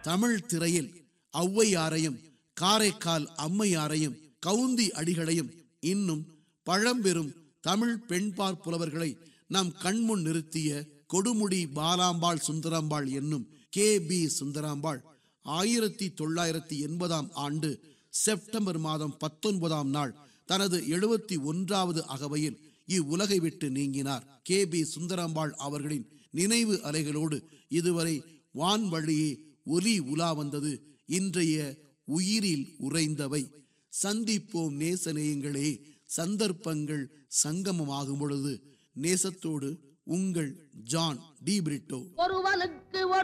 தமிழ் திரையில் ஔவையாரையும் காரைக்கால் அம்மையாரையும் கவுந்தி அடிகளையும் இன்னும் பழம்பெரும் தமிழ் பெண்பார் புலவர்களை நம் கண்முன் நிறுத்திய கொடுமுடி பாலாம்பாள் சுந்தராம்பாள் என்னும் கே பி சுந்தராம்பாள் ஆயிரத்தி தொள்ளாயிரத்தி எண்பதாம் ஆண்டு செப்டம்பர் மாதம் பத்தொன்பதாம் நாள் தனது எழுபத்தி ஒன்றாவது அகவையில் இவ்வுலகை விட்டு நீங்கினார் கே பி சுந்தராம்பாள் அவர்களின் நினைவு அலைகளோடு இதுவரை வான்வழியே ஒலி உலா வந்தது இன்றைய உயிரில் உறைந்தவை சந்திப்போம் நேசநேயங்களே சந்தர்ப்பங்கள் சங்கமமாகும் பொழுது நேசத்தோடு உங்கள் ஜான் டி பிரிட்டோ ஒருவனுக்கு ஒரு